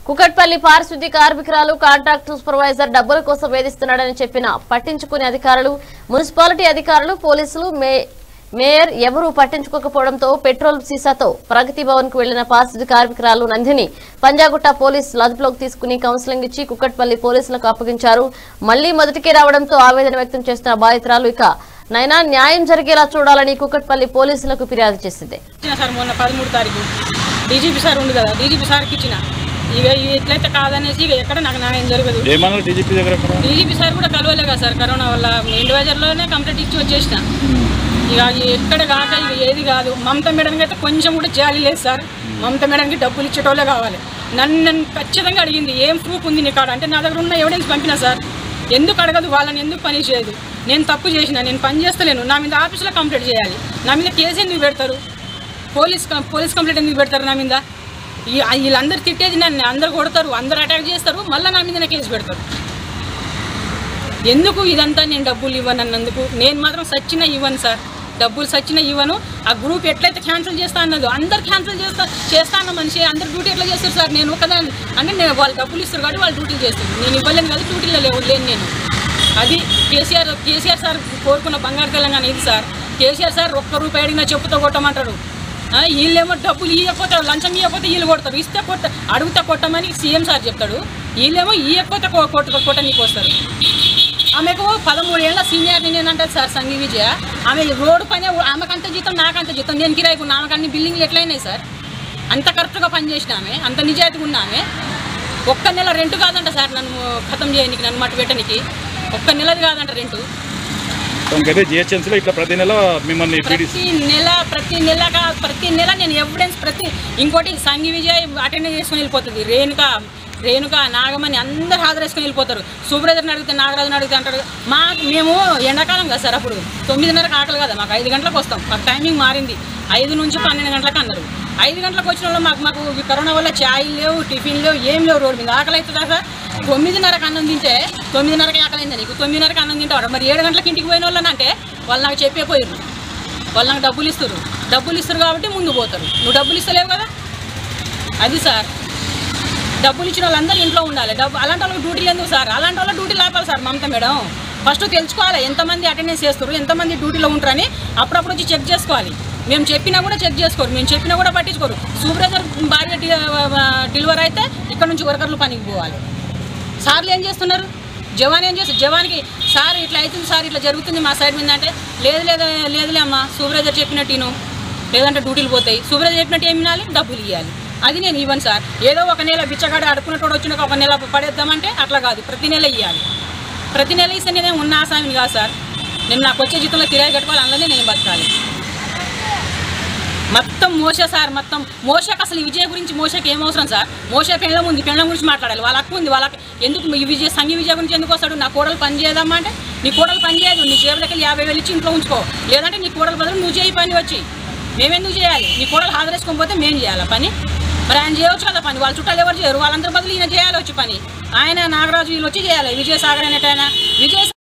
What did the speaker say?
కుకట్పల్లి పారిశుద్ధ్య కార్మికురాలు contract supervisor డబ్బుల కోసం వేధిస్తున్నాడని చెప్పిన పట్టించుకునే అధికారులు మున్సిపాలిటీ అధికారులు పోలీసులు మే మేయర్ ఎవరూ పట్టించుకోకపోవడంతో పెట్రోల్ సీసాతో ప్రగతి భవన్ కు వెళ్లిన పారిశుద్ధ్య కార్మికురాలు నందిని పంజాగుట్ట పోలీసులు అదుపులోకి తీసుకుని కౌన్సిలింగ్ ఇచ్చి కుకట్పల్లి పోలీసులకు అప్పగించారు మళ్లీ మొదటికి రావడంతో ఆవేదన వ్యక్తం చేస్తున్న బాధితురాలు ఇక నైనా న్యాయం జరిగేలా చూడాలని కుకట్పల్లి పోలీసులకు ఫిర్యాదు చేసింది ఇచ్చిన సార్ మొన్న పదమూడు తారీఖు డీజీపీ సార్ ఉంది కదా డీజీపీ సార్కి ఇచ్చిన ఇక ఇవి ఎట్లయితే కాదనేసి ఇక ఎక్కడ నాకు న్యాయం జరగదు ఏమన్నారు డీజీపీ దగ్గర అక్కడ? డీజీపీ సార్ కూడా కలవలే కదా సార్ కరోనా వల్ల ఇండివిజువల్లోనే కంప్లీట్ ఇచ్చి వచ్చేసిన ఇక ఎక్కడ కాక ఇక ఏది కాదు మమతా మేడంకి అయితే కొంచెం కూడా జాలి లేదు సార్ మమతా మేడంకి డబ్బులు ఇచ్చేటోళ్ళే కావాలి నన్ను నన్ను ఖచ్చితంగా అడిగింది ఏం ప్రూఫ్ ఉంది నీ కాడ అంటే నా దగ్గర ఉన్న ఎవిడెన్స్ పంపిన సార్ ఎందుకు అడగదు వాళ్ళని ఎందుకు పని చేయదు నేను తప్పు చేసిన నేను పని చేస్తలేను నా మీద ఆఫీసులో కంప్లైంట్ చేయాలి నా మీద కేసు ఎందుకు పెడతారు పోలీస్ కం- పోలీస్ కంప్లైంట్ ఎందుకు పెడతారు నా మీద ఈ- వీళ్ళందరూ తిట్టేది నన్ను అందరు కొడతారు అందరు అటాక్ చేస్తారు మళ్ళీ నా మీద కేసు పెడతారు ఎందుకు ఇదంతా నేను డబ్బులు ఇవ్వను అన్నందుకు నేను మాత్రం సచ్చిన ఇవ్వను సార్ డబ్బులు సచ్చిన ఇవ్వను ఆ గ్రూప్ ఎట్లయితే క్యాన్సిల్ చేస్తా అన్నదో అందరు క్యాన్సిల్ చేస్తా చేస్తా అన్న మనిషి అందరు డ్యూటీ ఎట్లా చేస్తారు సార్ నేను ఒకదాన్ని అంటే నేను వాళ్ళు డబ్బులు ఇస్తారు కాబట్టి వాళ్ళు డ్యూటీలు చేస్తారు నేను ఇవ్వలేను కదా డ్యూటీలో లేవు లేను నేను అది కేసీఆర్ కేసీఆర్ సార్ కోరుకున్న బంగారు తెలంగాణ ఇది సార్ కేసీఆర్ సార్ ఒక్క రూపాయి అడిగినా చెప్పుతో కొట్టమంటారు ఆ, వీళ్ళేమో డబ్బులు ఇవ్వకపోతే లంచం ఇవ్వకపోతే వీళ్ళు కొడతారు ఇస్తే కొట్ట అడిగితే కొట్టమని సీఎం సార్ చెప్తాడు వీళ్ళేమో ఇవ్వకపోతే కొ- కొట్ట కొట్ట నీకు వస్తారు ఆమెకు పదమూడు ఏళ్ళ సీనియర్ నేను అంటారు సార్ సంగీ విజయ ఆమె రోడ్డు పని ఆమెకంత జీతం నాకంత జీతం నేను కిరాయికు ఉన్నా ఆమెకు అన్ని బిల్డింగ్లు ఎట్లయినాయి సార్ అంత కరెక్ట్గా పనిచేసిన ఆమె అంత నిజాయితీగా ఉన్న ఆమె ఒక్క నెల రెంట్ కాదంట సార్ నన్ను ఖతం చేయడానికి నన్ను మట్టు పెట్టడానికి ఒక్క నెలది కాదంట రెంటు ఇంకైతే జిహెచ్ఎంసీలో ఇట్లా ప్రతి నెల మిమ్మల్ని పీడిస్ ప్రతి నెల ప్రతి నెల కా- ప్రతి నెల నేను ఎవిడెన్స్ ప్రతి ఇంకోటి సంఘి విజయ్ అటెండ్ చేసుకుని వెళ్ళిపోతుంది రేణుక రేణుక నాగమణి అందరు హాజరేసుకుని వెళ్ళిపోతారు సూపర్వైజర్ని అడిగితే నాగరాజుని అడిగితే అంటాడు మా మేము ఎండాకాలం కదా సార్ అప్పుడు తొమ్మిదిన్నరకు ఆకలి కదా మాకు ఐదు గంటలకు వస్తాం మాకు టైమింగ్ మారింది ఐదు నుంచి పన్నెండు గంటలకు అన్నారు ఐదు గంటలకు వచ్చిన వాళ్ళు మాకు మాకు ఈ కరోనా వల్ల ఛాయ్ లేవు టిఫిన్ లేవు ఏం లేవు రోడ్డు మీద ఆకలి అవుతుందా సార్ తొమ్మిదిన్నరకు అన్నం తింటే తొమ్మిదిన్నరకి ఆకలి అయింది నీకు తొమ్మిదిన్నరకి అన్నం తింటాడు మరి ఏడు గంటలకు ఇంటికి పోయిన వాళ్ళని అంటే వాళ్ళు నాకు చెప్పే పోయారు వాళ్ళు నాకు డబ్బులు ఇస్తారు డబ్బులు ఇస్తారు కాబట్టి ముందు పోతారు నువ్వు డబ్బులు ఇస్తలేవు కదా అది సార్ డబ్బులు ఇచ్చిన వాళ్ళందరూ ఇంట్లో ఉండాలి డబ్బు అలాంటి వాళ్ళకి డ్యూటీలు ఎందుకు సార్ అలాంటి వాళ్ళ డ్యూటీ లేపాలి సార్ మమత మేడం ఫస్ట్ తెలుసుకోవాలి ఎంతమంది అటెండెన్స్ చేస్తారు ఎంతమంది డ్యూటీలో ఉంటారని అప్పుడప్పుడు వచ్చి చెక్ చేసుకోవాలి మేము చెప్పినా కూడా చెక్ చేసుకోరు మేము చెప్పినా కూడా పట్టించుకోరు సూపర్వైజర్ భార్య డెలివరీ అయితే ఇక్కడ నుంచి వర్కర్లు పనికి పోవాలి సార్లు ఏం చేస్తున్నారు జవాన్ ఏం చేస్తారు జవాన్కి సార్ ఇట్లా అవుతుంది సార్ ఇట్లా జరుగుతుంది మా సైడ్ మీద అంటే లేదు లేదు లేదులే అమ్మా సూపర్వైజర్ చెప్పినట్టు విను లేదంటే డ్యూటీలు పోతాయి సూపర్వైజర్ చెప్పినట్టు ఏం వినాలి డబ్బులు ఇవ్వాలి అది నేను ఇవ్వను సార్ ఏదో ఒక నెల బిచ్చగాడు అడుకున్నట్టు వచ్చినాక ఒక నెల పడేద్దామంటే అట్లా కాదు ప్రతి నెల ఇవ్వాలి ప్రతి నెల ఇస్తే నేనే ఉన్న ఆసామిని కాదు సార్ నేను నాకు వచ్చే జీతంలో కిరాయి కట్టుకోవాలి అందులోనే నేను బతకాలి మొత్తం మోస సార్ మొత్తం మోసకి అసలు ఈ విజయ్ గురించి మోసకి ఏం అవసరం సార్ మోస పెళ్ళం ఉంది పెళ్ళం గురించి మాట్లాడాలి వాళ్ళ అక్క ఉంది వాళ్ళ అక్క- ఎందుకు ఈ విజయ్ సంఘీ విజయ్ గురించి ఎందుకు వస్తాడు నా కోడలు పని చేయదమ్మా అంటే నీ కోడలు పని చేయదు నీ జేబులకి వెళ్ళి యాభై వేలు ఇచ్చి ఇంట్లో ఉంచుకో లేదంటే నీ కోడలు బదులు నువ్వు చేయి పని వచ్చి మేమెందుకు చేయాలి నీ కోడలు హాజరేసుకొని పోతే మేము చేయాలా పని మరి ఆయన చేయవచ్చు కదా పని వాళ్ళ చుట్టాలు ఎవరు చేయరు వాళ్ళందరి బదులు ఈయన చేయాలి వచ్చి పని ఆయన నాగరాజు వీళ్ళు వచ్చి చేయాలి విజయసాగర్ అనేటైనా విజయ్